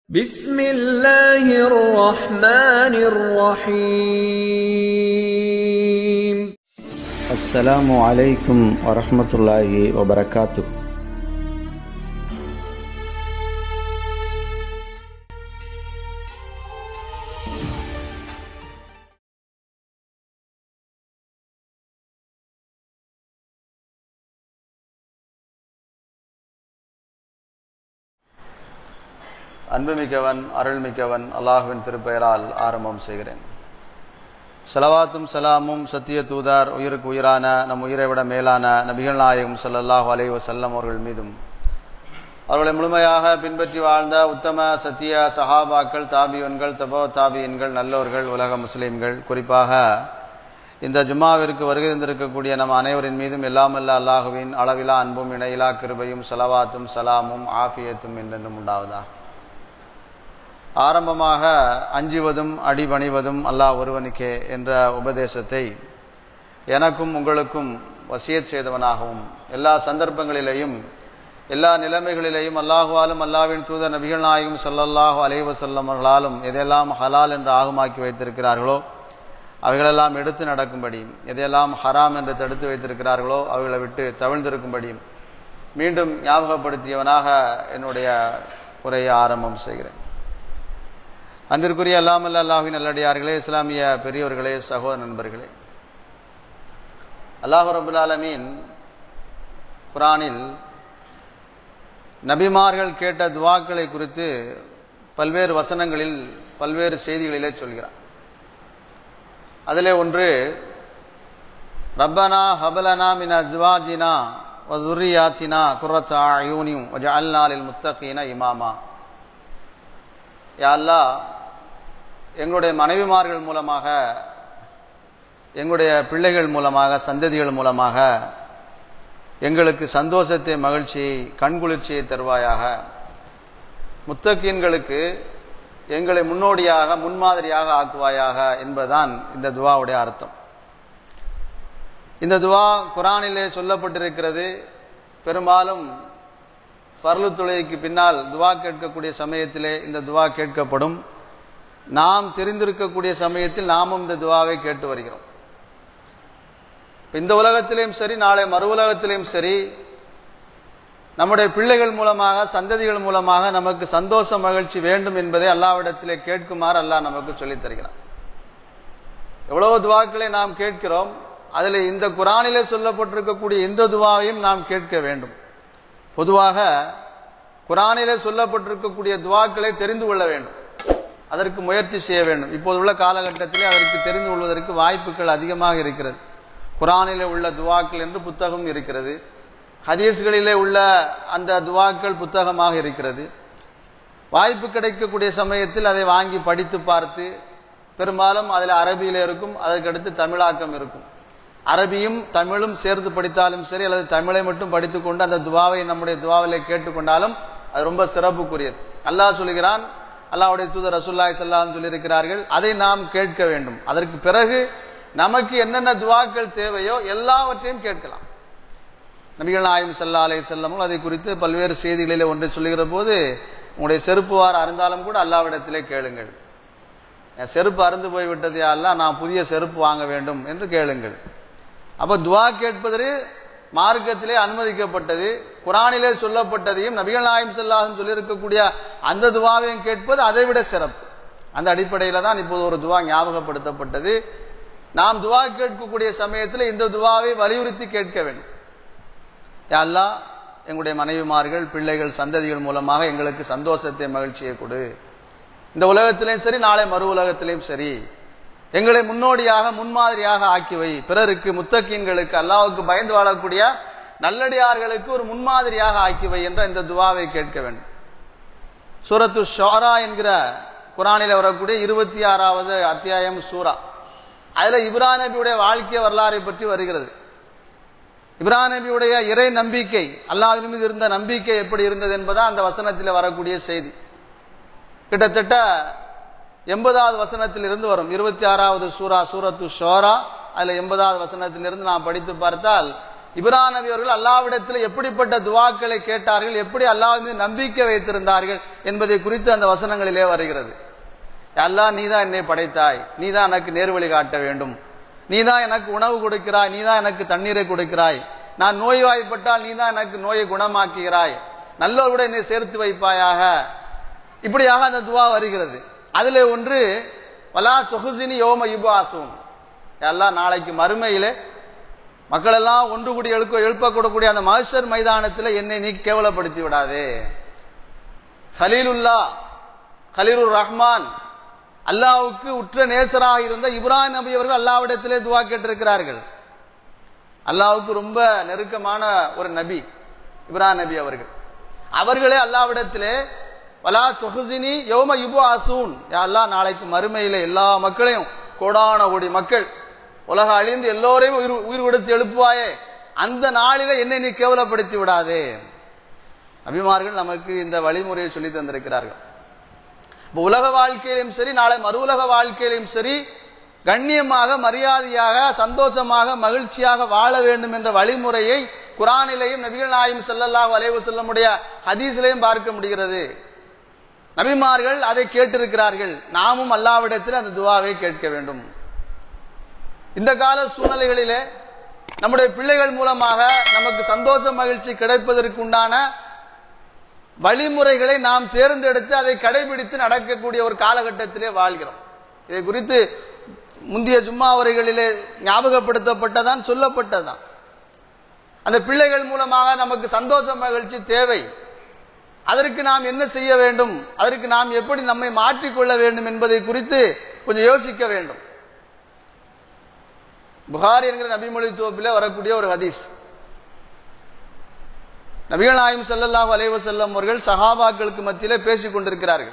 بسم الله الرحمن الرحيم السلام عليكم ورحمة الله وبركاته அன்புமிக்கவன் அருள்மிக்கவன் அல்லாஹுவின் திருப்பெயரால் ஆரம்பம் செய்கிறேன் சலவாத்தும் சலாமும் சத்திய தூதார் உயிருக்கு உயிரான நம் உயிரை விட மேலான நபிகள் நாயகம் ஸல்லல்லாஹு அலைஹி வஸல்லம் அவர்கள் மீதும் அவர்களை முழுமையாக பின்பற்றி வாழ்ந்த உத்தம சத்திய சஹாபாக்கள் தாபியன்கள் தபோ தாபியன்கள் நல்லோர்கள் உலக முஸ்லிம்கள் குறிப்பாக இந்த ஜும்மாவிற்கு வருகை தந்திருக்கக்கூடிய நம் அனைவரின் மீதும் எல்லாமல்ல அல்லாஹுவின் அளவிலா அன்பும் இணையிலா கிருபையும் சலவாத்தும் சலாமும் ஆஃபியத்தும் என்றென்றும் உண்டாவதா ஆரம்பமாக அஞ்சுவதும் அடிபணிவதும் அல்லாஹ் ஒருவனுக்கே என்ற உபதேசத்தை எனக்கும் உங்களுக்கும் வசியத் செய்தவனாகவும் எல்லா சந்தர்ப்பங்களிலேயும் எல்லா நிலைமைகளிலேயும் அல்லாஹுவாலும் அல்லாவின் தூதர் நபிகள் நாயகம் ஸல்லல்லாஹு அலைஹி வஸல்லம் அவர்களாலும் எதையெல்லாம் ஹலால் என்று ஆகுமாக்கி வைத்திருக்கிறார்களோ அவைகளெல்லாம் எடுத்து நடக்கும்படியும் எதையெல்லாம் ஹராம் என்று தடுத்து வைத்திருக்கிறார்களோ அவைகளை விட்டு தவிழ்ந்திருக்கும்படியும் மீண்டும் ஞாபகப்படுத்தியவனாக என்னுடைய உரையை ஆரம்பம் செய்கிறேன் அன்பிற்குரிய அல்லாமல் அல்லாஹின் நல்லடியார்களே இஸ்லாமிய பெரியோர்களே சகோதர நண்பர்களே அல்லாஹ் ரபுல் ஆலமீன் குரானில் நபிமார்கள் கேட்ட துவாக்களை குறித்து பல்வேறு வசனங்களில் பல்வேறு செய்திகளிலே சொல்கிறார் அதிலே ஒன்று ரப்பனா ஹபலனா மின் அஸ்வாஜினா வதுரியாத்தினா குர்ரத் அயூனியும் வஜஅல்னா லில் முத்தகீன இமாமா யா அல்லாஹ் எங்களுடைய மனைவிமார்கள் மூலமாக எங்களுடைய பிள்ளைகள் மூலமாக சந்ததிகள் மூலமாக எங்களுக்கு சந்தோஷத்தை மகிழ்ச்சியை கண்குளிர்ச்சியை தருவாயாக முத்தக்கீன்களுக்கு எங்களை முன்னோடியாக முன்மாதிரியாக ஆக்குவாயாக என்பதுதான் இந்த துவாவுடைய அர்த்தம் இந்த துவா குரானிலே சொல்லப்பட்டிருக்கிறது பெரும்பாலும் பர்லு தொழுகைக்கு பின்னால் துவா கேட்கக்கூடிய சமயத்திலே இந்த துவா கேட்கப்படும் நாம் தெரிந்திருக்கக்கூடிய சமயத்தில் நாமும் இந்த துவாவை கேட்டு வருகிறோம் இந்த உலகத்திலேயும் சரி நாளை மறு உலகத்திலேயும் சரி நம்முடைய பிள்ளைகள் மூலமாக சந்ததிகள் மூலமாக நமக்கு சந்தோஷ மகிழ்ச்சி வேண்டும் என்பதை அல்லாவிடத்திலே கேட்குமாறு அல்லாஹ் நமக்கு சொல்லித் தருகிறான் எவ்வளவு துவாக்களை நாம் கேட்கிறோம் அதில் இந்த குரானிலே சொல்லப்பட்டிருக்கக்கூடிய இந்த துவாவையும் நாம் கேட்க வேண்டும் பொதுவாக குரானிலே சொல்லப்பட்டிருக்கக்கூடிய துவாக்களை தெரிந்து கொள்ள வேண்டும் அதற்கு முயற்சி செய்ய வேண்டும் இப்போது உள்ள காலகட்டத்திலே அதற்கு தெரிந்து கொள்வதற்கு வாய்ப்புகள் அதிகமாக இருக்கிறது குரானிலே உள்ள துவாக்கள் என்று புத்தகம் இருக்கிறது ஹதீஸ்களிலே உள்ள அந்த துவாக்கள் புத்தகமாக இருக்கிறது வாய்ப்பு கிடைக்கக்கூடிய சமயத்தில் அதை வாங்கி படித்து பார்த்து பெரும்பாலும் அதில் அரபியில் இருக்கும் அதற்கடுத்து தமிழாக்கம் இருக்கும் அரபியும் தமிழும் சேர்த்து படித்தாலும் சரி அல்லது தமிழை மட்டும் படித்துக்கொண்டு அந்த துவாவை நம்முடைய துவாவிலே கேட்டுக்கொண்டாலும் அது ரொம்ப சிறப்புக்குரியது அல்லாஹ் சொல்கிறான் அல்லாவுடைய தூதர் ரசுல்லாய் சல்லாம் சொல்லியிருக்கிறார்கள் அதை நாம் கேட்க வேண்டும் அதற்கு பிறகு நமக்கு என்னென்ன துவாக்கள் தேவையோ எல்லாவற்றையும் கேட்கலாம் நபிகள் நாயம் சல்லா அலை செல்லமும் அதை குறித்து பல்வேறு செய்திகளிலே ஒன்றை சொல்லுகிற போது உங்களுடைய செருப்பு வார அருந்தாலும் கூட அல்லாவிடத்திலே கேளுங்கள் என் செருப்பு அருந்து போய்விட்டது யாரெல்லாம் நான் புதிய செருப்பு வாங்க வேண்டும் என்று கேளுங்கள் அப்ப துவா கேட்பது மார்க்கத்திலே அனுமதிக்கப்பட்டது குரானிலே சொல்லப்பட்டதையும் நபிகள் நாயம் செல்லாஹும் சொல்லியிருக்கக்கூடிய அந்த துவாவையும் கேட்பது அதை விட சிறப்பு அந்த அடிப்படையில தான் இப்போது ஒரு துவா ஞாபகப்படுத்தப்பட்டது நாம் துவா கேட்கக்கூடிய சமயத்தில் இந்த துவாவை வலியுறுத்தி கேட்க வேண்டும் அல்லா எங்களுடைய மனைவிமார்கள் பிள்ளைகள் சந்ததிகள் மூலமாக எங்களுக்கு சந்தோஷத்தை மகிழ்ச்சியை கொடு இந்த உலகத்திலையும் சரி நாளை மறு உலகத்திலையும் சரி எங்களை முன்னோடியாக முன்மாதிரியாக ஆக்கிவை பிறருக்கு முத்தக்கீன்களுக்கு அல்லாவுக்கு பயந்து வாழக்கூடிய நல்லடியார்களுக்கு ஒரு முன்மாதிரியாக ஆக்கிவை என்ற இந்த துவாவை கேட்க வேண்டும் சூரத்து ஷோரா என்கிற குரானில வரக்கூடிய இருபத்தி ஆறாவது அத்தியாயம் சூரா அதுல இப்ரா நபியுடைய வாழ்க்கை வரலாறை பற்றி வருகிறது இப்ரா நபியுடைய இறை நம்பிக்கை அல்லாஹின் மீது இருந்த நம்பிக்கை எப்படி இருந்தது என்பதா அந்த வசனத்தில் வரக்கூடிய செய்தி கிட்டத்தட்ட எண்பதாவது வசனத்தில் இருந்து வரும் இருபத்தி ஆறாவது சூரா சூரத்து ஷோரா அதுல எண்பதாவது வசனத்திலிருந்து நாம் படித்து பார்த்தால் இப்ராஹிம் நபி அவர்கள் அல்லாவிடத்தில் எப்படிப்பட்ட துவாக்களை கேட்டார்கள் எப்படி அல்லாஹ் மீது நம்பிக்கை வைத்திருந்தார்கள் என்பதை குறித்து அந்த வசனங்களிலே வருகிறது அல்லாஹ் நீதான் என்னை படைத்தாய் நீதான் எனக்கு நேர்வழி காட்ட வேண்டும் நீதான் எனக்கு உணவு கொடுக்கிறாய் நீதான் எனக்கு தண்ணீரை கொடுக்கிறாய் நான் நோய்வாய்ப்பட்டால் நீதான் எனக்கு நோயை குணமாக்குகிறாய் நல்லவருடன் என்னை சேர்த்து வைப்பாயாக இப்படியாக அந்த துவா வருகிறது அதிலே ஒன்று வலா தொகுசினி யோம யுபாசும் எல்லாம் நாளைக்கு மறுமையிலே மக்கள் எல்லாம் ஒன்று கூடி எழுப்ப எழுப்பக்கூடக்கூடிய அந்த மகசர் மைதானத்தில் என்னை நீ கேவலப்படுத்தி விடாதே ஹலீலுல்லா ஹலீலுர் ரஹ்மான் அல்லாவுக்கு உற்ற நேசராக இருந்த இப்ராஹிம் நபி அவர்கள் அல்லாவிடத்திலே துவா கேட்டிருக்கிறார்கள் அல்லாவுக்கு ரொம்ப நெருக்கமான ஒரு நபி இப்ராஹிம் நபி அவர்கள் அவர்களே அல்லாவிடத்திலே வலா தொகுசினி யோம யுபு அசூன் அல்லா நாளைக்கு மறுமையில எல்லா மக்களையும் கோடான கோடி மக்கள் உலக அழிந்து எல்லோரையும் உயிர் உயிர் கொடுத்து எழுப்புவாயே அந்த நாளில என்னை நீ கேவலப்படுத்தி விடாதே நபிமார்கள் நமக்கு இந்த வழிமுறையை சொல்லி தந்திருக்கிறார்கள் இப்போ உலக வாழ்க்கையிலும் சரி நாளை மறு உலக வாழ்க்கையிலும் சரி கண்ணியமாக மரியாதையாக சந்தோஷமாக மகிழ்ச்சியாக வாழ வேண்டும் என்ற வழிமுறையை குரானிலையும் நபிகள் நாயும் செல்லல்லாஹ் வலைவு செல்லமுடைய ஹதீஸிலையும் பார்க்க முடிகிறது நபிமார்கள் அதை கேட்டிருக்கிறார்கள் நாமும் அல்லாவிடத்தில் அந்த துவாவை கேட்க வேண்டும் இந்த கால சூழ்நிலைகளிலே நம்முடைய பிள்ளைகள் மூலமாக நமக்கு சந்தோஷ மகிழ்ச்சி கிடைப்பதற்கு உண்டான வழிமுறைகளை நாம் தேர்ந்தெடுத்து அதை கடைபிடித்து நடக்கக்கூடிய ஒரு காலகட்டத்திலே வாழ்கிறோம் இதை குறித்து முந்தைய ஜும்மா உரைகளிலே ஞாபகப்படுத்தப்பட்டதான் சொல்லப்பட்டதான் அந்த பிள்ளைகள் மூலமாக நமக்கு சந்தோஷ மகிழ்ச்சி தேவை அதற்கு நாம் என்ன செய்ய வேண்டும் அதற்கு நாம் எப்படி நம்மை மாற்றிக்கொள்ள வேண்டும் என்பதை குறித்து கொஞ்சம் யோசிக்க வேண்டும் புகாரி என்கிற நபிமொழி தோப்பிலே வரக்கூடிய ஒரு ஹதீஸ் நபிகள் நாயம் செல்லல்லாஹ் அலைவ செல்லம் அவர்கள் சஹாபாக்களுக்கு மத்தியிலே பேசிக் கொண்டிருக்கிறார்கள்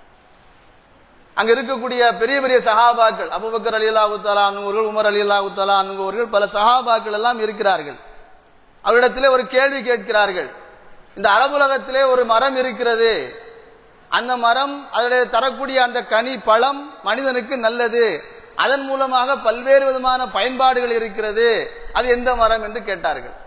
அங்க இருக்கக்கூடிய பெரிய பெரிய சஹாபாக்கள் அபுபக்கர் அலி அல்லாஹு தலா அனுபவர்கள் உமர் அலி அல்லாஹு தலா அனுபவர்கள் பல சஹாபாக்கள் எல்லாம் இருக்கிறார்கள் அவரிடத்திலே ஒரு கேள்வி கேட்கிறார்கள் இந்த அரபுலகத்திலே ஒரு மரம் இருக்கிறது அந்த மரம் அதனுடைய தரக்கூடிய அந்த கனி பழம் மனிதனுக்கு நல்லது அதன் மூலமாக பல்வேறு விதமான பயன்பாடுகள் இருக்கிறது அது எந்த மரம் என்று கேட்டார்கள்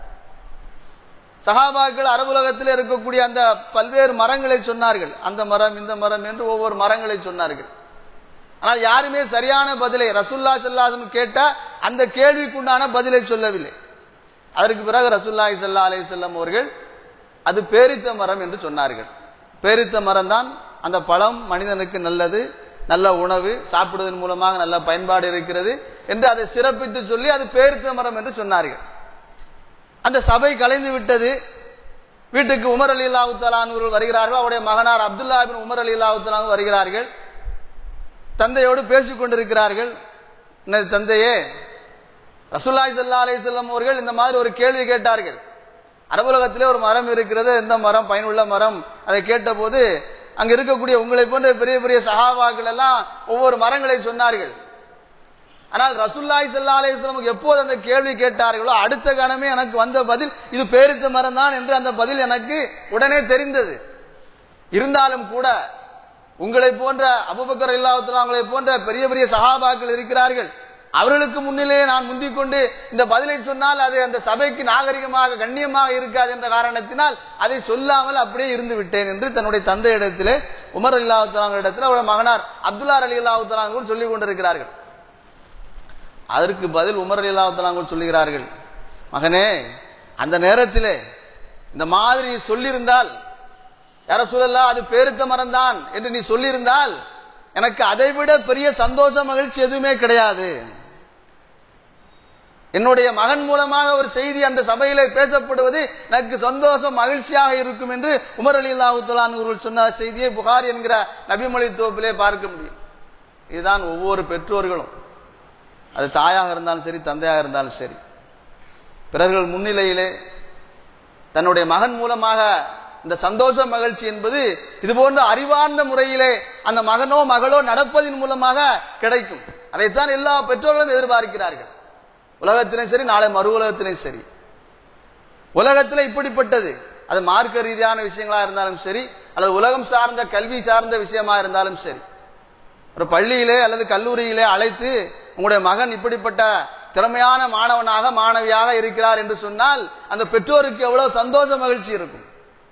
சகாபாக்கள் அரபுலகத்தில் இருக்கக்கூடிய அந்த பல்வேறு மரங்களை சொன்னார்கள் அந்த மரம் இந்த மரம் என்று ஒவ்வொரு மரங்களை சொன்னார்கள் ஆனால் யாருமே சரியான பதிலை ரசுல்லா செல்லாசம் கேட்ட அந்த கேள்விக்குண்டான பதிலை சொல்லவில்லை அதற்கு பிறகு ரசுல்லாய் சல்லா அலை செல்லம் அவர்கள் அது பேரித்த மரம் என்று சொன்னார்கள் பேரித்த மரம் தான் அந்த பழம் மனிதனுக்கு நல்லது நல்ல உணவு சாப்பிடுவதன் மூலமாக நல்ல பயன்பாடு இருக்கிறது என்று அதை சிறப்பித்து சொல்லி அது பேரித்த மரம் என்று சொன்னார்கள் அந்த சபை கலைந்து விட்டது வீட்டுக்கு உமர் அலி அல்லாஹுத்தலான் வருகிறார்கள் அவருடைய மகனார் அப்துல்லா பின் உமர் அலி அல்லாஹுத்தலான் வருகிறார்கள் தந்தையோடு பேசிக் கொண்டிருக்கிறார்கள் என்னது தந்தையே ரசூல்லாய் சல்லா அலிசல்லம் அவர்கள் இந்த மாதிரி ஒரு கேள்வி கேட்டார்கள் அரபுலகத்திலே ஒரு மரம் இருக்கிறது எந்த மரம் பயனுள்ள மரம் அதை கேட்டபோது அங்க இருக்கக்கூடிய உங்களை போன்ற பெரிய பெரிய சகாபாக்கள் எல்லாம் ஒவ்வொரு மரங்களை சொன்னார்கள் ஆனால் ரசுல்லாய் சல்லா அலிஸ்லாம் எப்போது அந்த கேள்வி கேட்டார்களோ அடுத்த கணமே எனக்கு வந்த பதில் இது பேரித்த மரம் தான் என்று அந்த பதில் எனக்கு உடனே தெரிந்தது இருந்தாலும் கூட உங்களை போன்ற அபுபக்கர் இல்லாவுத்தலாங்களை போன்ற பெரிய பெரிய சகாபாக்கள் இருக்கிறார்கள் அவர்களுக்கு முன்னிலே நான் முந்திக் கொண்டு இந்த பதிலை சொன்னால் அது அந்த சபைக்கு நாகரிகமாக கண்ணியமாக இருக்காது என்ற காரணத்தினால் அதை சொல்லாமல் அப்படியே இருந்து விட்டேன் என்று தன்னுடைய தந்தை இடத்திலே உமர் அல்லாவுத்தலாங்க இடத்துல அவருடைய மகனார் அப்துல்லார் அலி அல்லாவுத்தலாங்க கூட சொல்லிக் கொண்டிருக்கிறார்கள் அதற்கு பதில் உமர் அலி அல்லாவுத்தலாங்க சொல்லுகிறார்கள் மகனே அந்த நேரத்திலே இந்த மாதிரி சொல்லியிருந்தால் யார சொல்லலா அது பேருத்த மரம்தான் என்று நீ சொல்லியிருந்தால் எனக்கு அதைவிட பெரிய சந்தோஷ மகிழ்ச்சி எதுவுமே கிடையாது என்னுடைய மகன் மூலமாக ஒரு செய்தி அந்த சபையிலே பேசப்படுவது எனக்கு சந்தோஷம் மகிழ்ச்சியாக இருக்கும் என்று உமர் அலி அல்லாஹுத்தலான் அவர்கள் சொன்ன செய்தியை புகார் என்கிற நபிமொழி தோப்பிலே பார்க்க முடியும் இதுதான் ஒவ்வொரு பெற்றோர்களும் அது தாயாக இருந்தாலும் சரி தந்தையாக இருந்தாலும் சரி பிறர்கள் முன்னிலையிலே தன்னுடைய மகன் மூலமாக இந்த சந்தோஷ மகிழ்ச்சி என்பது இது போன்ற அறிவார்ந்த முறையிலே அந்த மகனோ மகளோ நடப்பதின் மூலமாக கிடைக்கும் அதைத்தான் எல்லா பெற்றோர்களும் எதிர்பார்க்கிறார்கள் உலகத்திலும் சரி நாளை மறு உலகத்திலும் சரி உலகத்தில் இப்படிப்பட்டது அது மார்க்க ரீதியான விஷயங்களா இருந்தாலும் சரி அல்லது உலகம் சார்ந்த கல்வி சார்ந்த விஷயமா இருந்தாலும் சரி ஒரு பள்ளியிலே அல்லது கல்லூரியிலே அழைத்து உங்களுடைய மகன் இப்படிப்பட்ட திறமையான மாணவனாக மாணவியாக இருக்கிறார் என்று சொன்னால் அந்த பெற்றோருக்கு எவ்வளவு சந்தோஷ மகிழ்ச்சி இருக்கும்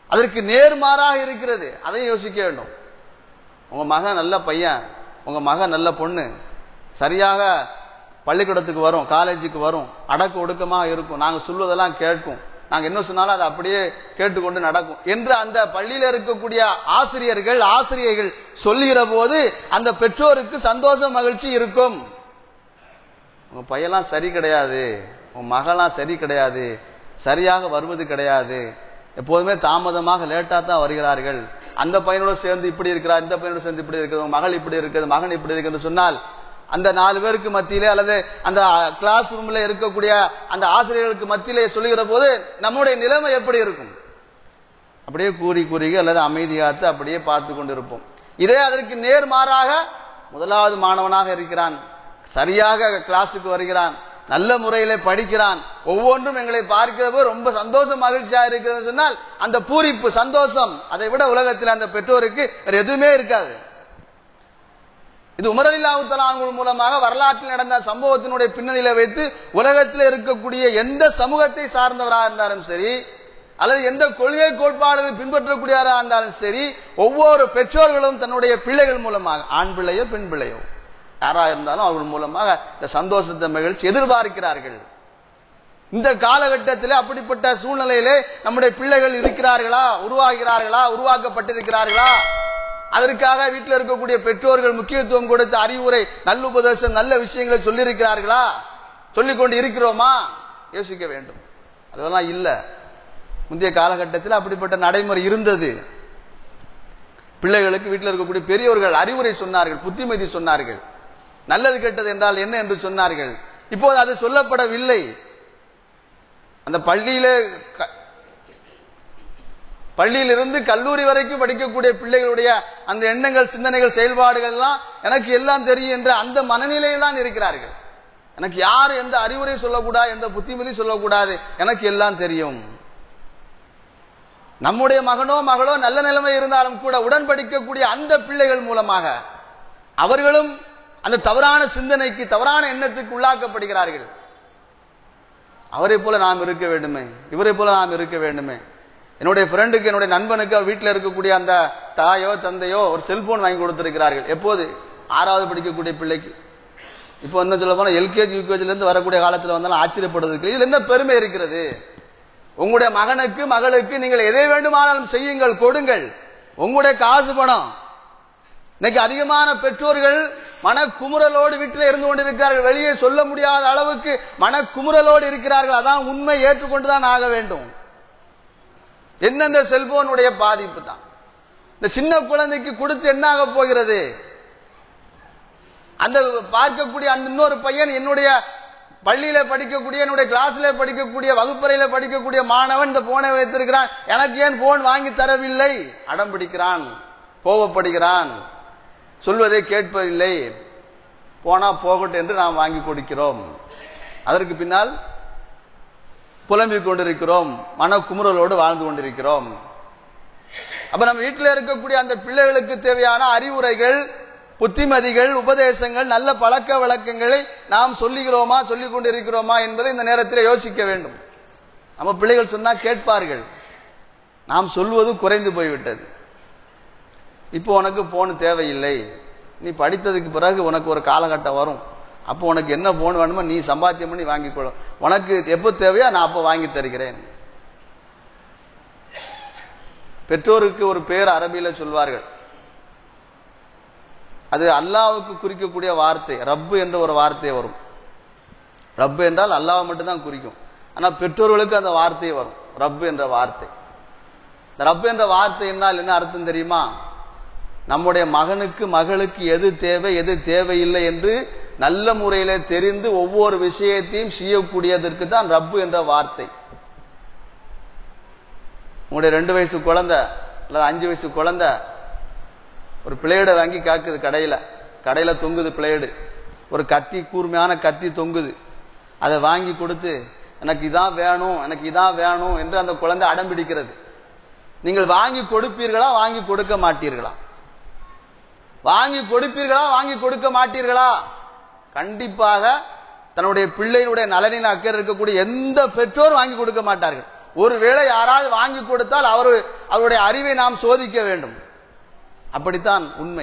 அதற்கு நேர்மாறாக இருக்கிறது அதையும் யோசிக்க வேண்டும் உங்க மகன் நல்ல பையன் உங்க மகன் நல்ல பொண்ணு சரியாக பள்ளிக்கூடத்துக்கு வரும் காலேஜுக்கு வரும் அடக்க ஒடுக்கமாக இருக்கும் நாங்க சொல்வதெல்லாம் கேட்கும் நாங்க என்ன சொன்னாலும் அதை அப்படியே கேட்டுக்கொண்டு நடக்கும் என்று அந்த பள்ளியில இருக்கக்கூடிய ஆசிரியர்கள் ஆசிரியர்கள் சொல்லுகிற போது அந்த பெற்றோருக்கு சந்தோஷம் மகிழ்ச்சி இருக்கும் உங்க பையன்லாம் சரி கிடையாது உன் மகள்லாம் சரி கிடையாது சரியாக வருவது கிடையாது எப்போதுமே தாமதமாக லேட்டா தான் வருகிறார்கள் அந்த பையனோட சேர்ந்து இப்படி இருக்கிறார் இந்த பையனோட சேர்ந்து இப்படி இருக்கிறது உங்க மகள் இப்படி இருக்கிறது மகன் இப்படி இருக்கிறது சொன்னால் அந்த நாலு பேருக்கு மத்தியிலே அல்லது அந்த கிளாஸ் ரூம்ல இருக்கக்கூடிய அந்த ஆசிரியர்களுக்கு மத்தியிலே சொல்லுகிற போது நம்முடைய நிலைமை எப்படி இருக்கும் அப்படியே கூறி கூறி அல்லது அமைதியாத்து அப்படியே பார்த்து கொண்டிருப்போம் இதே அதற்கு நேர்மாறாக முதலாவது மாணவனாக இருக்கிறான் சரியாக கிளாஸுக்கு வருகிறான் நல்ல முறையில படிக்கிறான் ஒவ்வொன்றும் எங்களை பார்க்கிறப்போ ரொம்ப சந்தோஷம் மகிழ்ச்சியா இருக்கிறது சொன்னால் அந்த பூரிப்பு சந்தோஷம் அதை விட உலகத்தில் அந்த பெற்றோருக்கு வேற எதுவுமே இருக்காது இது உமரலில்லாவுத்தலான்கள் மூலமாக வரலாற்றில் நடந்த சம்பவத்தினுடைய பின்னணியில வைத்து உலகத்தில் இருக்கக்கூடிய எந்த சமூகத்தை சார்ந்தவராக இருந்தாலும் சரி அல்லது எந்த கொள்கை கோட்பாடுகள் பின்பற்றக்கூடியவராக இருந்தாலும் சரி ஒவ்வொரு பெற்றோர்களும் தன்னுடைய பிள்ளைகள் மூலமாக ஆண் பிள்ளையோ பெண் பிள்ளையோ யாரா இருந்தாலும் அவர்கள் மூலமாக இந்த சந்தோஷத்தை மகிழ்ச்சி எதிர்பார்க்கிறார்கள் இந்த காலகட்டத்தில் அப்படிப்பட்ட சூழ்நிலையிலே நம்முடைய பிள்ளைகள் இருக்கிறார்களா உருவாகிறார்களா உருவாக்கப்பட்டிருக்கிறார்களா அதற்காக வீட்டில் இருக்கக்கூடிய பெற்றோர்கள் முக்கியத்துவம் கொடுத்த அறிவுரை நல்லுபதேசம் நல்ல விஷயங்களை சொல்லியிருக்கிறார்களா சொல்லிக் கொண்டு இருக்கிறோமா யோசிக்க வேண்டும் அதெல்லாம் இல்ல முந்தைய காலகட்டத்தில் அப்படிப்பட்ட நடைமுறை இருந்தது பிள்ளைகளுக்கு வீட்டில் இருக்கக்கூடிய பெரியவர்கள் அறிவுரை சொன்னார்கள் புத்திமதி சொன்னார்கள் நல்லது கெட்டது என்றால் என்ன என்று சொன்னார்கள் இப்போது அது சொல்லப்படவில்லை அந்த பள்ளியிலே பள்ளியிலிருந்து கல்லூரி வரைக்கும் படிக்கக்கூடிய பிள்ளைகளுடைய அந்த எண்ணங்கள் சிந்தனைகள் செயல்பாடுகள் எல்லாம் எனக்கு எல்லாம் தெரியும் என்ற அந்த மனநிலையில் தான் இருக்கிறார்கள் எனக்கு யார் எந்த அறிவுரை சொல்லக்கூடாது எந்த புத்திமதி சொல்லக்கூடாது எனக்கு எல்லாம் தெரியும் நம்முடைய மகனோ மகளோ நல்ல நிலைமை இருந்தாலும் கூட உடன் படிக்கக்கூடிய அந்த பிள்ளைகள் மூலமாக அவர்களும் அந்த தவறான சிந்தனைக்கு தவறான எண்ணத்துக்கு உள்ளாக்கப்படுகிறார்கள் அவரை போல நாம் இருக்க வேண்டுமே இவரை போல நாம் இருக்க வேண்டுமே என்னுடைய ஃப்ரெண்டுக்கு என்னுடைய நண்பனுக்கு வீட்டில் இருக்கக்கூடிய அந்த தாயோ தந்தையோ ஒரு செல்போன் வாங்கி கொடுத்திருக்கிறார்கள் எப்போது ஆறாவது படிக்கக்கூடிய பிள்ளைக்கு இப்போ என்ன சொல்ல போனா எல்கேஜி யூகேஜில இருந்து வரக்கூடிய காலத்தில் வந்தாலும் ஆச்சரியப்படுவதற்கு இதுல என்ன பெருமை இருக்கிறது உங்களுடைய மகனுக்கு மகளுக்கு நீங்கள் எதை வேண்டுமானாலும் செய்யுங்கள் கொடுங்கள் உங்களுடைய காசு பணம் இன்னைக்கு அதிகமான பெற்றோர்கள் மனக்குமுறலோடு வீட்டில் இருந்து கொண்டிருக்கிறார்கள் வெளியே சொல்ல முடியாத அளவுக்கு மனக்குமுறலோடு இருக்கிறார்கள் அதான் உண்மை ஏற்றுக்கொண்டுதான் ஆக வேண்டும் என்ன இந்த செல்போனுடைய பாதிப்பு தான் இந்த சின்ன குழந்தைக்கு கொடுத்து என்ன ஆக போகிறது அந்த பார்க்கக்கூடிய அந்த இன்னொரு பையன் என்னுடைய பள்ளியில படிக்கக்கூடிய என்னுடைய கிளாஸ்ல படிக்கக்கூடிய வகுப்பறையில படிக்கக்கூடிய மாணவன் இந்த போனை வைத்திருக்கிறான் எனக்கு ஏன் போன் வாங்கி தரவில்லை அடம் பிடிக்கிறான் கோபப்படுகிறான் சொல்வதை கேட்பதில்லை போனா போகட்டும் என்று நாம் வாங்கி கொடுக்கிறோம் அதற்கு பின்னால் புலம்பிக் கொண்டிருக்கிறோம் மனக்குமுறலோடு வாழ்ந்து கொண்டிருக்கிறோம் அப்ப நம்ம வீட்டில் இருக்கக்கூடிய அந்த பிள்ளைகளுக்கு தேவையான அறிவுரைகள் புத்திமதிகள் உபதேசங்கள் நல்ல பழக்க வழக்கங்களை நாம் சொல்லுகிறோமா சொல்லிக் கொண்டிருக்கிறோமா என்பதை இந்த நேரத்தில் யோசிக்க வேண்டும் நம்ம பிள்ளைகள் சொன்னா கேட்பார்கள் நாம் சொல்வது குறைந்து போய்விட்டது இப்போ உனக்கு போன் தேவையில்லை நீ படித்ததுக்கு பிறகு உனக்கு ஒரு காலகட்டம் வரும் அப்போ உனக்கு என்ன போன் வேணுமோ நீ சம்பாத்தியம் பண்ணி வாங்கிக்கொள்ளும் உனக்கு எப்போ தேவையோ நான் அப்போ வாங்கி தருகிறேன் பெற்றோருக்கு ஒரு பேர் அரபியில சொல்வார்கள் அது அல்லாவுக்கு குறிக்கக்கூடிய வார்த்தை ரப்பு என்ற ஒரு வார்த்தை வரும் ரப்பு என்றால் அல்லாவை மட்டும்தான் குறிக்கும் ஆனா பெற்றோர்களுக்கு அந்த வார்த்தை வரும் ரப்பு என்ற வார்த்தை இந்த ரப்பு என்ற வார்த்தை என்னால் என்ன அர்த்தம் தெரியுமா நம்முடைய மகனுக்கு மகளுக்கு எது தேவை எது தேவையில்லை என்று நல்ல முறையில தெரிந்து ஒவ்வொரு விஷயத்தையும் செய்யக்கூடியதற்கு தான் ரப்பு என்ற வார்த்தை உங்களுடைய ரெண்டு வயசு குழந்தை அல்லது அஞ்சு வயசு குழந்தை ஒரு பிளேடை வாங்கி காக்குது கடையில கடையில தொங்குது பிளேடு ஒரு கத்தி கூர்மையான கத்தி தொங்குது அதை வாங்கி கொடுத்து எனக்கு இதான் வேணும் எனக்கு இதான் வேணும் என்று அந்த குழந்தை அடம் பிடிக்கிறது நீங்கள் வாங்கி கொடுப்பீர்களா வாங்கி கொடுக்க மாட்டீர்களா வாங்கி கொடுப்பீர்களா வாங்கி கொடுக்க மாட்டீர்களா கண்டிப்பாக தன்னுடைய பிள்ளையினுடைய நலனில் அக்கறை இருக்கக்கூடிய எந்த பெற்றோர் வாங்கி கொடுக்க மாட்டார்கள் ஒருவேளை யாராவது வாங்கி கொடுத்தால் அவர் அவருடைய அறிவை நாம் சோதிக்க வேண்டும் அப்படித்தான் உண்மை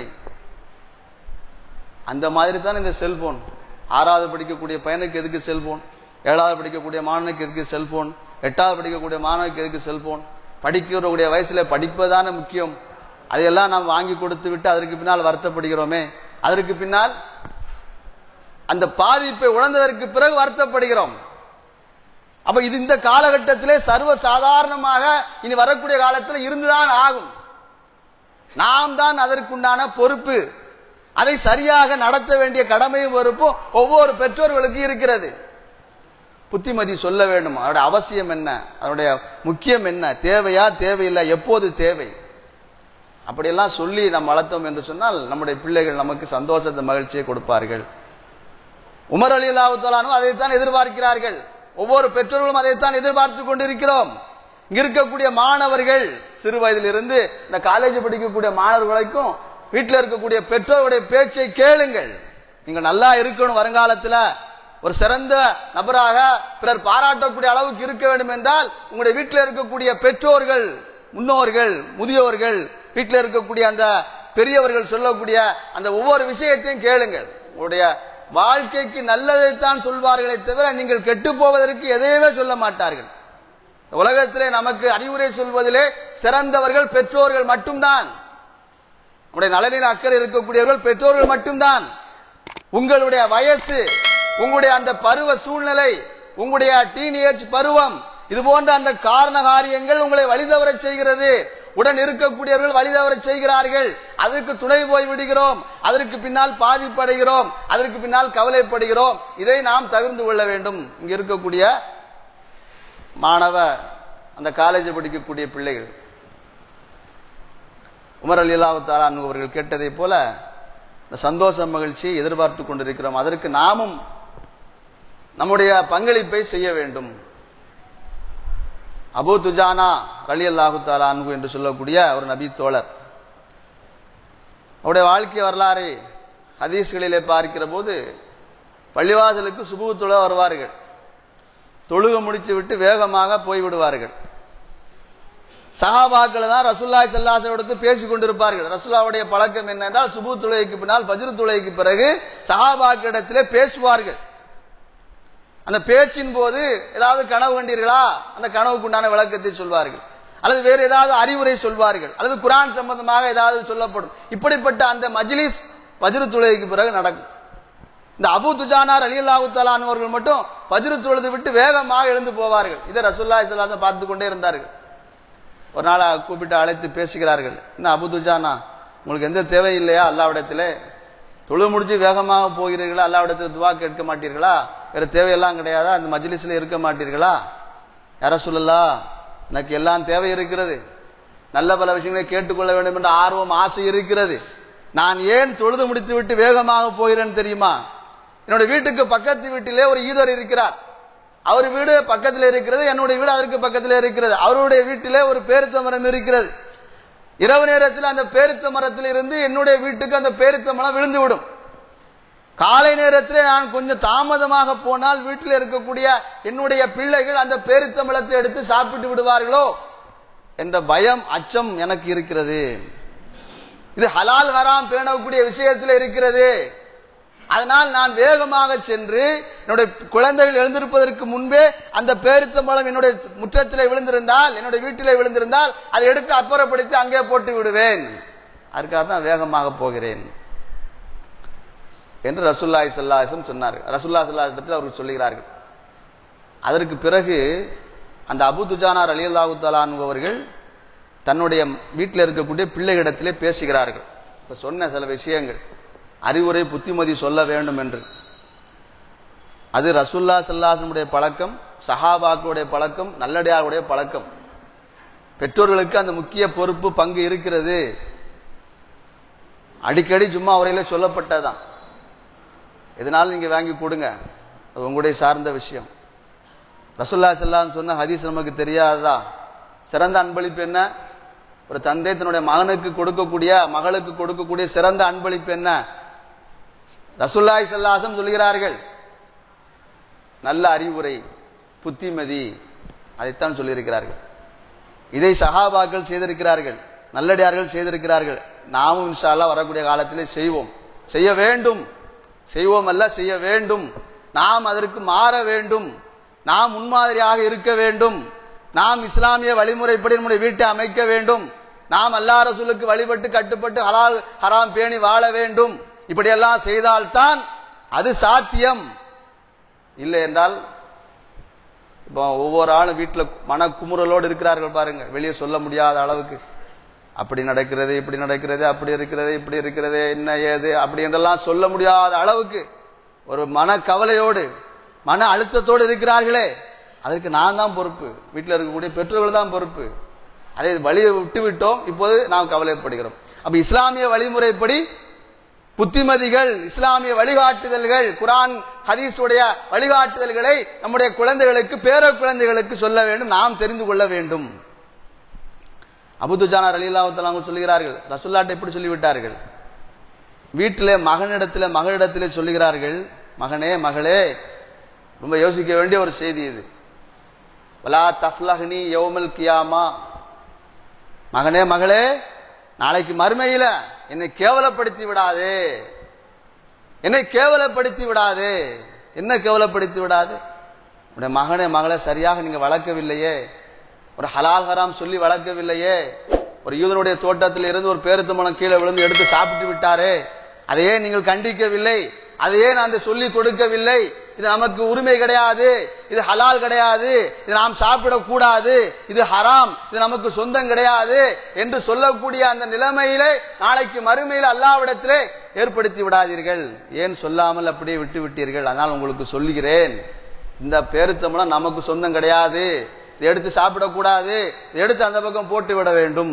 அந்த மாதிரி தான் இந்த செல்போன் ஆறாவது படிக்கக்கூடிய பையனுக்கு எதுக்கு செல்போன் ஏழாவது படிக்கக்கூடிய மாணவனுக்கு எதுக்கு செல்போன் எட்டாவது படிக்கக்கூடிய மாணவனுக்கு எதுக்கு செல்போன் படிக்கக்கூடிய வயசுல படிப்பதான முக்கியம் அதையெல்லாம் நாம் வாங்கி கொடுத்து விட்டு அதற்கு பின்னால் வருத்தப்படுகிறோமே அதற்கு பின்னால் அந்த பாதிப்பை உணர்ந்ததற்கு பிறகு வருத்தப்படுகிறோம் அப்ப இது இந்த காலகட்டத்திலே சர்வ சாதாரணமாக இனி வரக்கூடிய காலத்தில் இருந்துதான் ஆகும் நாம் தான் அதற்குண்டான பொறுப்பு அதை சரியாக நடத்த வேண்டிய கடமையும் பொறுப்பும் ஒவ்வொரு பெற்றோர்களுக்கு இருக்கிறது புத்திமதி சொல்ல வேண்டும் அதோட அவசியம் என்ன அதனுடைய முக்கியம் என்ன தேவையா தேவையில்லை எப்போது தேவை அப்படியெல்லாம் சொல்லி நாம் வளர்த்தோம் என்று சொன்னால் நம்முடைய பிள்ளைகள் நமக்கு சந்தோஷத்தை மகிழ்ச்சியை கொடுப்பார்கள் உமர் அலி அல்லாஹாலும் அதைத்தான் எதிர்பார்க்கிறார்கள் ஒவ்வொரு பெற்றோர்களும் அதைத்தான் எதிர்பார்த்து கொண்டிருக்கிறோம் இங்க இருக்கக்கூடிய மாணவர்கள் சிறு வயதிலிருந்து இந்த காலேஜ் படிக்கக்கூடிய மாணவர்கள் வரைக்கும் வீட்டில் இருக்கக்கூடிய பெற்றோருடைய பேச்சை கேளுங்கள் நீங்க நல்லா இருக்கணும் வருங்காலத்துல ஒரு சிறந்த நபராக பிறர் பாராட்டக்கூடிய அளவுக்கு இருக்க வேண்டும் என்றால் உங்களுடைய வீட்டில் இருக்கக்கூடிய பெற்றோர்கள் முன்னோர்கள் முதியோர்கள் வீட்டில் இருக்கக்கூடிய அந்த பெரியவர்கள் சொல்லக்கூடிய அந்த ஒவ்வொரு விஷயத்தையும் கேளுங்கள் உங்களுடைய வாழ்க்கைக்கு நல்லதைத்தான் சொல்வார்களே தவிர நீங்கள் கெட்டு போவதற்கு எதையுமே சொல்ல மாட்டார்கள் உலகத்திலே நமக்கு அறிவுரை சொல்வதிலே சிறந்தவர்கள் பெற்றோர்கள் மட்டும்தான் நம்முடைய நலனில் அக்கறை இருக்கக்கூடியவர்கள் பெற்றோர்கள் மட்டும்தான் உங்களுடைய வயசு உங்களுடைய அந்த பருவ சூழ்நிலை உங்களுடைய டீனேஜ் பருவம் இது போன்ற அந்த காரண காரியங்கள் உங்களை வழிதவர செய்கிறது உடன் இருக்கக்கூடியவர்கள் வழிதவர செய்கிறார்கள் அதற்கு துணை போய் விடுகிறோம் அதற்கு பின்னால் பாதிப்படைகிறோம் அதற்கு பின்னால் கவலைப்படுகிறோம் இதை நாம் தவிர்த்து கொள்ள வேண்டும் இங்க இருக்கக்கூடிய மாணவ அந்த காலேஜ் படிக்கக்கூடிய பிள்ளைகள் உமர் அலி அல்லாஹாலா அவர்கள் கேட்டதை போல இந்த சந்தோஷ மகிழ்ச்சியை எதிர்பார்த்து கொண்டிருக்கிறோம் அதற்கு நாமும் நம்முடைய பங்களிப்பை செய்ய வேண்டும் அபு துஜானா அலி அல்லாஹு தாலா அன்பு என்று சொல்லக்கூடிய ஒரு நபி தோழர் அவருடைய வாழ்க்கை வரலாறு ஹதீஸ்களிலே பார்க்கிற போது பள்ளிவாசலுக்கு சுபு தொழ வருவார்கள் தொழுக முடித்து விட்டு வேகமாக போய்விடுவார்கள் சஹாபாக்கள் தான் ரசுல்லாய் சல்லாசோடு பேசிக் கொண்டிருப்பார்கள் ரசுல்லாவுடைய பழக்கம் என்னென்றால் சுபு துளைக்கு பின்னால் பஜ்ரு துளைக்கு பிறகு சஹாபாக்களிடத்திலே பேசுவார்கள் அந்த பேச்சின் போது ஏதாவது கனவு கண்டீர்களா அந்த கனவுக்கு உண்டான விளக்கத்தை சொல்வார்கள் அல்லது வேறு ஏதாவது அறிவுரை சொல்வார்கள் அல்லது குரான் சம்பந்தமாக ஏதாவது சொல்லப்படும் இப்படிப்பட்ட அந்த மஜ்லிஸ் பஜ்ரு துளைக்கு பிறகு நடக்கும் இந்த அபு துஜானார் அலி அல்லாஹு அவர்கள் மட்டும் பஜ்ரு தொழுது விட்டு வேகமாக எழுந்து போவார்கள் இதை ரசுல்லா இஸ்லாசம் பார்த்து கொண்டே இருந்தார்கள் ஒரு நாள் கூப்பிட்டு அழைத்து பேசுகிறார்கள் என்ன அபு துஜானா உங்களுக்கு எந்த தேவை இல்லையா அல்லாவிடத்திலே தொழு முடிஞ்சு வேகமாக போகிறீர்களா அல்லாவிடத்தில் துவா கேட்க மாட்டீர்களா வேற தேவையெல்லாம் கிடையாதா அந்த மஜ்லிஸ்ல இருக்க மாட்டீர்களா யார சொல்லலா எனக்கு எல்லாம் தேவை இருக்கிறது நல்ல பல விஷயங்களை கேட்டுக்கொள்ள வேண்டும் என்ற ஆர்வம் ஆசை இருக்கிறது நான் ஏன் தொழுது முடித்து விட்டு வேகமாக போகிறேன் தெரியுமா என்னுடைய வீட்டுக்கு பக்கத்து வீட்டிலே ஒரு ஈதர் இருக்கிறார் அவர் வீடு பக்கத்தில் இருக்கிறது என்னுடைய வீடு அதற்கு பக்கத்தில் இருக்கிறது அவருடைய வீட்டிலே ஒரு பேருத்த மரம் இருக்கிறது இரவு நேரத்தில் அந்த பேருத்த மரத்தில் இருந்து என்னுடைய வீட்டுக்கு அந்த பேருத்த மரம் விழுந்து விடும் காலை நேரத்திலே நான் கொஞ்சம் தாமதமாக போனால் வீட்டில் இருக்கக்கூடிய என்னுடைய பிள்ளைகள் அந்த பேருத்த மரத்தை எடுத்து சாப்பிட்டு விடுவார்களோ என்ற பயம் அச்சம் எனக்கு இருக்கிறது இது ஹலால் ஹராம் பேணக்கூடிய விஷயத்தில் இருக்கிறது அதனால் நான் வேகமாக சென்று என்னுடைய குழந்தைகள் எழுந்திருப்பதற்கு முன்பே அந்த பேரித்த மூலம் என்னுடைய முற்றத்திலே விழுந்திருந்தால் என்னுடைய வீட்டிலே விழுந்திருந்தால் அதை எடுத்து அப்புறப்படுத்தி அங்கே போட்டு விடுவேன் அதுக்காக தான் வேகமாக போகிறேன் என்று ரசுல்லாய் சல்லாசம் சொன்னார் ரசுல்லா சல்லாசத்தில் அவர்கள் சொல்லுகிறார்கள் அதற்கு பிறகு அந்த அபு துஜானார் அலி அல்லாஹு அவர்கள் தன்னுடைய வீட்டில் இருக்கக்கூடிய பிள்ளைகளிடத்திலே பேசுகிறார்கள் இப்ப சொன்ன சில விஷயங்கள் அறிவுரை புத்திமதி சொல்ல வேண்டும் என்று அது ரசுல்லா சல்லாசனுடைய பழக்கம் சஹாபாக்களுடைய பழக்கம் நல்லடியாருடைய பழக்கம் பெற்றோர்களுக்கு அந்த முக்கிய பொறுப்பு பங்கு இருக்கிறது அடிக்கடி சும்மா உரையில சொல்லப்பட்டதான் எதனாலும் நீங்க வாங்கி கொடுங்க அது உங்களுடைய சார்ந்த விஷயம் ரசுல்லா சல்லாம் சொன்ன ஹதீஸ் நமக்கு தெரியாததா சிறந்த அன்பளிப்பு என்ன ஒரு தந்தை தன்னுடைய மகனுக்கு கொடுக்கக்கூடிய மகளுக்கு கொடுக்கக்கூடிய சிறந்த அன்பளிப்பு என்ன ரசுல்லாய் சல்லாசம் சொல்கிறார்கள் நல்ல அறிவுரை புத்திமதி அதைத்தான் சொல்லியிருக்கிறார்கள் இதை சஹாபாக்கள் செய்திருக்கிறார்கள் நல்லடியார்கள் செய்திருக்கிறார்கள் நாமும் இன்ஷா அல்லாஹ் வரக்கூடிய காலத்திலே செய்வோம் செய்ய வேண்டும் செய்வோம் அல்ல செய்ய வேண்டும் நாம் அதற்கு மாற வேண்டும் நாம் முன்மாதிரியாக இருக்க வேண்டும் நாம் இஸ்லாமிய வழிமுறைப்படி நம்முடைய வீட்டை அமைக்க வேண்டும் நாம் அல்லா ரசூலுக்கு வழிபட்டு கட்டுப்பட்டு ஹலால் ஹராம் பேணி வாழ வேண்டும் இப்படியெல்லாம் செய்தால்தான் அது சாத்தியம் இல்லை என்றால் இப்போ ஒவ்வொரு ஆளும் வீட்டில் மன குமுறலோடு இருக்கிறார்கள் பாருங்க வெளியே சொல்ல முடியாத அளவுக்கு அப்படி நடக்கிறது இப்படி நடக்கிறது அப்படி இருக்கிறது இப்படி இருக்கிறது என்ன ஏது அப்படி என்றெல்லாம் சொல்ல முடியாத அளவுக்கு ஒரு மன கவலையோடு மன அழுத்தத்தோடு இருக்கிறார்களே அதற்கு நான் தான் பொறுப்பு வீட்டில் இருக்கக்கூடிய பெற்றோர்கள் தான் பொறுப்பு அதை வழியை விட்டு விட்டோம் இப்போது நாம் கவலைப்படுகிறோம் அப்ப இஸ்லாமிய வழிமுறைப்படி புத்திமதிகள் இஸ்லாமிய வழிகாட்டுதல்கள் குரான் ஹதீஸுடைய வழிகாட்டுதல்களை நம்முடைய குழந்தைகளுக்கு பேர குழந்தைகளுக்கு சொல்ல வேண்டும் நாம் தெரிந்து கொள்ள வேண்டும் அபுதுஜானார் அலிலாவுத்தலாங்க சொல்லுகிறார்கள் ரசுல்லாட்டை எப்படி சொல்லிவிட்டார்கள் வீட்டிலே மகனிடத்தில் மகளிடத்திலே சொல்லுகிறார்கள் மகனே மகளே ரொம்ப யோசிக்க வேண்டிய ஒரு செய்தி இது வலா தஃப்லஹ்னி யௌமல் கியாமா மகனே மகளே நாளைக்கு மறுமையில என்னை கேவலப்படுத்தி விடாதே என்னை கேவலப்படுத்தி விடாதே என்ன கேவலப்படுத்தி விடாது உடைய மகனே மகளை சரியாக நீங்க வளர்க்கவில்லையே ஒரு ஹலால் ஹராம் சொல்லி வளர்க்கவில்லையே ஒரு யூதனுடைய தோட்டத்தில் இருந்து ஒரு பேருத்தம்பளம் கீழே விழுந்து எடுத்து சாப்பிட்டு விட்டாரே அதையே நீங்கள் கண்டிக்கவில்லை அதையே நான் சொல்லி கொடுக்கவில்லை இது நமக்கு உரிமை கிடையாது இது ஹலால் கிடையாது இது நாம் சாப்பிடக்கூடாது இது ஹராம் இது நமக்கு சொந்தம் கிடையாது என்று சொல்லக்கூடிய அந்த நிலைமையிலே நாளைக்கு மறுமையில் அல்லாவிடத்திலே ஏற்படுத்தி விடாதீர்கள் ஏன் சொல்லாமல் அப்படியே விட்டு விட்டீர்கள் அதனால் உங்களுக்கு சொல்லுகிறேன் இந்த பேருத்தம்பளம் நமக்கு சொந்தம் கிடையாது இதை எடுத்து சாப்பிடக்கூடாது இதை எடுத்து அந்த பக்கம் போட்டு விட வேண்டும்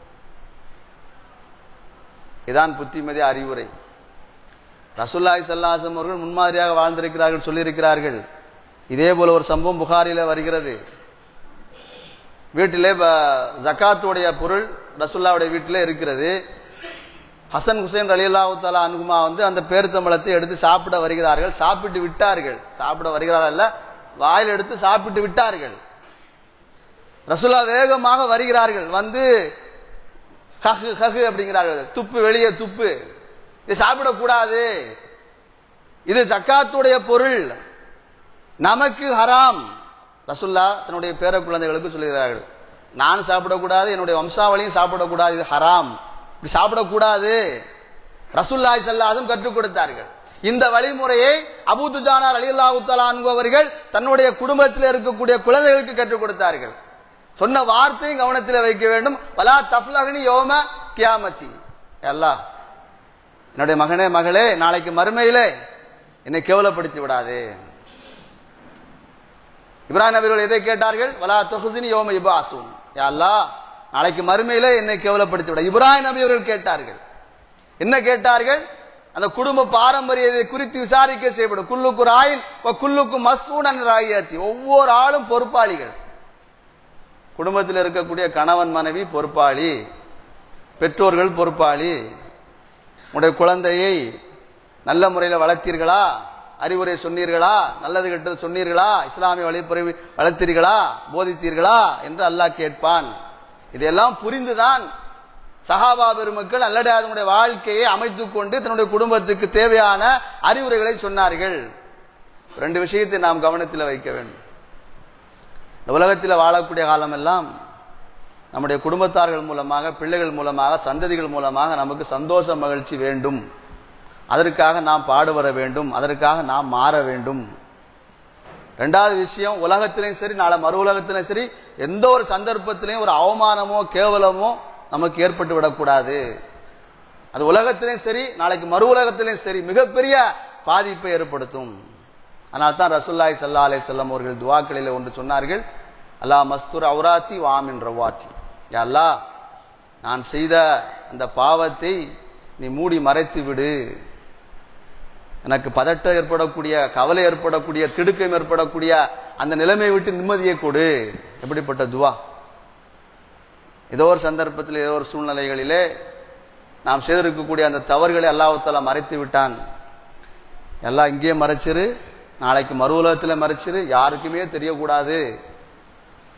இதான் புத்திமதி அறிவுரை ரசுல்லாய் சல்லாசம் அவர்கள் முன்மாதிரியாக வாழ்ந்திருக்கிறார்கள் சொல்லியிருக்கிறார்கள் இதே போல ஒரு சம்பவம் புகாரில வருகிறது வீட்டிலே ஜக்காத்துடைய பொருள் ரசுல்லாவுடைய வீட்டிலே இருக்கிறது ஹசன் ஹுசைன் அலியல்லாஹு தாலா அனுகுமா வந்து அந்த பேருத்தம்பளத்தை எடுத்து சாப்பிட வருகிறார்கள் சாப்பிட்டு விட்டார்கள் சாப்பிட வருகிறார்கள் அல்ல வாயில் எடுத்து சாப்பிட்டு விட்டார்கள் ரசுல்லா வேகமாக வருகிறார்கள் வந்து ஹகு ஹகு அப்படிங்கிறார்கள் துப்பு வெளியே துப்பு இது சாப்பிடக்கூடாது இது ஜக்காத்துடைய பொருள் நமக்கு ஹராம் ரசுல்லா தன்னுடைய பேர குழந்தைகளுக்கு சொல்லுகிறார்கள் நான் சாப்பிடக்கூடாது என்னுடைய வம்சாவளியும் சாப்பிடக்கூடாது இது ஹராம் இப்படி சாப்பிடக்கூடாது ரசுல்லாய் சல்லாதும் கற்றுக் கொடுத்தார்கள் இந்த வழிமுறையை அபூதுஜானார் அலி அல்லாஹு அவர்கள் தன்னுடைய குடும்பத்தில் இருக்கக்கூடிய குழந்தைகளுக்கு கற்றுக் கொடுத்தார்கள் சொன்ன வார்த்தையும் கவனத்தில் வைக்க வேண்டும் வலா தப்லகனி யோம கியாமத்தி அல்லாஹ் என்னுடைய மகனே மகளே நாளைக்கு மறுமையிலே என்னை கேவலப்படுத்தி விடாதே இப்ராஹிம் நபிகள் எதை கேட்டார்கள் வலா தொகுசினி யோம இபாசும் அல்லா நாளைக்கு மறுமையிலே என்னை கேவலப்படுத்தி விட இப்ராஹிம் நபி அவர்கள் கேட்டார்கள் என்ன கேட்டார்கள் அந்த குடும்ப பாரம்பரியத்தை குறித்து விசாரிக்க செய்யப்படும் குல்லுக்கு ராயின் குல்லுக்கு மசூடன் ராயத்தி ஒவ்வொரு ஆளும் பொறுப்பாளிகள் குடும்பத்தில் இருக்கக்கூடிய கணவன் மனைவி பொறுப்பாளி பெற்றோர்கள் பொறுப்பாளி உடைய குழந்தையை நல்ல முறையில் வளர்த்தீர்களா அறிவுரை சொன்னீர்களா நல்லது கெட்டது சொன்னீர்களா இஸ்லாமிய வழிமுறை வளர்த்தீர்களா போதித்தீர்களா என்று அல்லாஹ் கேட்பான் இதெல்லாம் புரிந்துதான் சஹாபா பெருமக்கள் அல்லடையாதனுடைய வாழ்க்கையை அமைத்துக் கொண்டு தன்னுடைய குடும்பத்துக்கு தேவையான அறிவுரைகளை சொன்னார்கள் ரெண்டு விஷயத்தை நாம் கவனத்தில் வைக்க வேண்டும் இந்த உலகத்தில் வாழக்கூடிய காலமெல்லாம் நம்முடைய குடும்பத்தார்கள் மூலமாக பிள்ளைகள் மூலமாக சந்ததிகள் மூலமாக நமக்கு சந்தோஷ மகிழ்ச்சி வேண்டும் அதற்காக நாம் பாடுபட வேண்டும் அதற்காக நாம் மாற வேண்டும் ரெண்டாவது விஷயம் உலகத்திலையும் சரி நாளை மறு உலகத்திலையும் சரி எந்த ஒரு சந்தர்ப்பத்திலையும் ஒரு அவமானமோ கேவலமோ நமக்கு ஏற்பட்டு விடக்கூடாது அது உலகத்திலையும் சரி நாளைக்கு மறு உலகத்திலையும் சரி மிகப்பெரிய பாதிப்பை ஏற்படுத்தும் அதனால தான் ரசுல்லாய் சல்லா அலை செல்லம் அவர்கள் துவாக்களில் ஒன்று சொன்னார்கள் அல்லா மஸ்தூர் அவுராத்தி வாமின் ரவாத்தி அல்லா நான் செய்த அந்த பாவத்தை நீ மூடி மறைத்து விடு எனக்கு பதட்டம் ஏற்படக்கூடிய கவலை ஏற்படக்கூடிய திடுக்கம் ஏற்படக்கூடிய அந்த நிலைமையை விட்டு நிம்மதியை கொடு எப்படிப்பட்ட துவா ஏதோ ஒரு சந்தர்ப்பத்தில் ஏதோ ஒரு சூழ்நிலைகளிலே நாம் செய்திருக்கக்கூடிய அந்த தவறுகளை அல்லாஹால மறைத்து விட்டான் எல்லாம் இங்கேயே மறைச்சிரு நாளைக்கு மறு உலகத்தில் மறைச்சிரு யாருக்குமே தெரியக்கூடாது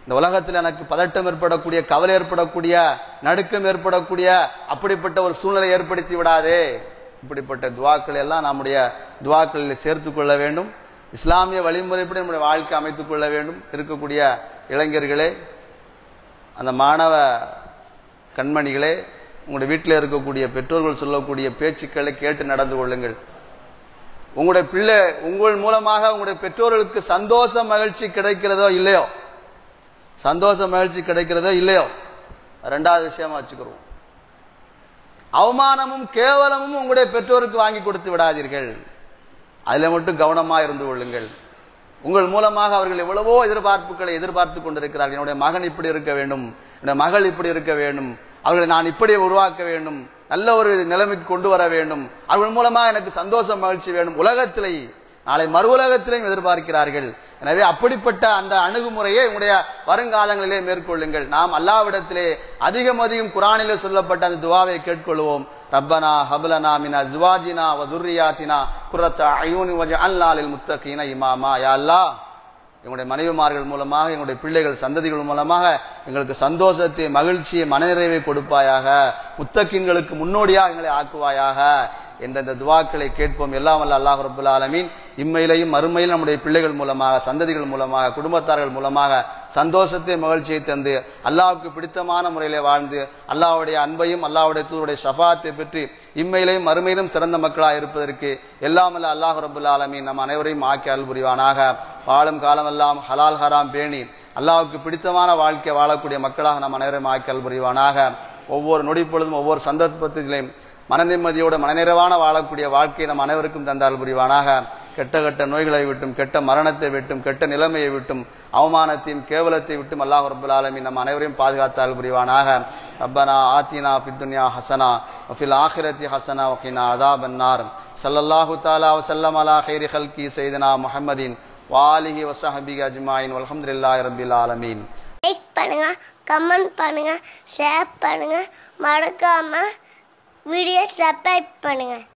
இந்த உலகத்தில் எனக்கு பதட்டம் ஏற்படக்கூடிய கவலை ஏற்படக்கூடிய நடுக்கம் ஏற்படக்கூடிய அப்படிப்பட்ட ஒரு சூழ்நிலை ஏற்படுத்தி விடாதே இப்படிப்பட்ட துவாக்களை எல்லாம் நம்முடைய துவாக்களில் சேர்த்துக் கொள்ள வேண்டும் இஸ்லாமிய வழிமுறைப்படி நம்முடைய வாழ்க்கை அமைத்துக் கொள்ள வேண்டும் இருக்கக்கூடிய இளைஞர்களே அந்த மாணவ கண்மணிகளே உங்களுடைய வீட்டில் இருக்கக்கூடிய பெற்றோர்கள் சொல்லக்கூடிய பேச்சுக்களை கேட்டு நடந்து கொள்ளுங்கள் உங்களுடைய பிள்ளை உங்கள் மூலமாக உங்களுடைய பெற்றோர்களுக்கு சந்தோஷ மகிழ்ச்சி கிடைக்கிறதோ இல்லையோ சந்தோஷ மகிழ்ச்சி கிடைக்கிறதோ இல்லையோ ரெண்டாவது விஷயமா வச்சுக்கிறோம் அவமானமும் கேவலமும் உங்களுடைய பெற்றோருக்கு வாங்கி கொடுத்து விடாதீர்கள் அதுல மட்டும் கவனமா இருந்து கொள்ளுங்கள் உங்கள் மூலமாக அவர்கள் எவ்வளவோ எதிர்பார்ப்புகளை எதிர்பார்த்து கொண்டிருக்கிறார்கள் என்னுடைய மகன் இப்படி இருக்க வேண்டும் என்னுடைய மகள் இப்படி இருக்க வேண்டும் அவர்களை நான் இப்படி உருவாக்க வேண்டும் நல்ல ஒரு நிலைமைக்கு கொண்டு வர வேண்டும் அவர்கள் மூலமா எனக்கு சந்தோஷம் மகிழ்ச்சி வேண்டும் உலகத்திலே நாளை மறு உலகத்திலையும் எதிர்பார்க்கிறார்கள் எனவே அப்படிப்பட்ட அந்த அணுகுமுறையை உங்களுடைய வருங்காலங்களிலே மேற்கொள்ளுங்கள் நாம் அல்லாவிடத்திலே அதிகம் அதிகம் குரானிலே சொல்லப்பட்ட அந்த துவாவை கேட்கொள்வோம் ரப்பனா ஹபலனா மின் அஸ்வாஜினா வதுர்ரியாத்தினா குரத்த அயூனி வஜ அல்லாலில் முத்தகீன இமாமா யா அல்லாஹ் எங்களுடைய மனைவிமார்கள் மூலமாக எங்களுடைய பிள்ளைகள் சந்ததிகள் மூலமாக எங்களுக்கு சந்தோஷத்தை மகிழ்ச்சியை மனநிறைவை கொடுப்பாயாக முத்தக்கின்களுக்கு முன்னோடியாக எங்களை ஆக்குவாயாக என்ற இந்த துவாக்களை கேட்போம் எல்லாம் வல்ல அல்லாஹ் ரபுல் ஆலமீன் இம்மையிலையும் மறுமையில் நம்முடைய பிள்ளைகள் மூலமாக சந்ததிகள் மூலமாக குடும்பத்தார்கள் மூலமாக சந்தோஷத்தை மகிழ்ச்சியை தந்து அல்லாஹ்வுக்கு பிடித்தமான முறையிலே வாழ்ந்து அல்லாஹ்வுடைய அன்பையும் அல்லாஹ்வுடைய தூருடைய ஷஃபாத்தை பெற்று இம்மையிலையும் மறுமையிலும் சிறந்த மக்களாக இருப்பதற்கு எல்லாம் அல்ல அல்லாஹ் ரபுல் ஆலமீன் நம் அனைவரையும் ஆக்கி அருள் புரிவானாக வாழும் காலமெல்லாம் ஹலால் ஹராம் பேணி அல்லாஹ்வுக்கு பிடித்தமான வாழ்க்கை வாழக்கூடிய மக்களாக நம் அனைவரையும் ஆக்கி அருள் புரிவானாக ஒவ்வொரு நொடி பொழுதும் ஒவ்வொரு சந்தர்ப்பத்திலையும் மன நிம்மதியோட மனநிறைவான வாழக்கூடிய வாழ்க்கையை நம் அனைவருக்கும் தந்தால் புரிவானாக கெட்ட கெட்ட நோய்களை விட்டும் கெட்ட மரணத்தை விட்டும் கெட்ட நிலைமையை விட்டும் அவமானத்தையும் கேவலத்தை விட்டும் அல்லாஹ் ரபுல் ஆலமீன் நம் அனைவரையும் பாதுகாத்தால் புரிவானாக ரப்பனா ஆத்தினா ஃபித்துன்யா ஹசனா வஃபில் ஆஹிரத்தி ஹசனா வகினா அதாபன்னார் ஸல்லல்லாஹு தஆலா வஸல்லம் அலா கைரி ஹல்கி சையதுனா முஹம்மதின் வாலிஹி வஸஹபிஹி அஜ்மாயின் வல்ஹம்துலில்லாஹி ரப்பில் ஆலமீன் லைக் பண்ணுங்க கமெண்ட் பண்ணுங்க ஷேர் பண்ணுங்க மறக்காம வீடியோ சப்ஸ்கிரைப் பண்ணுங்க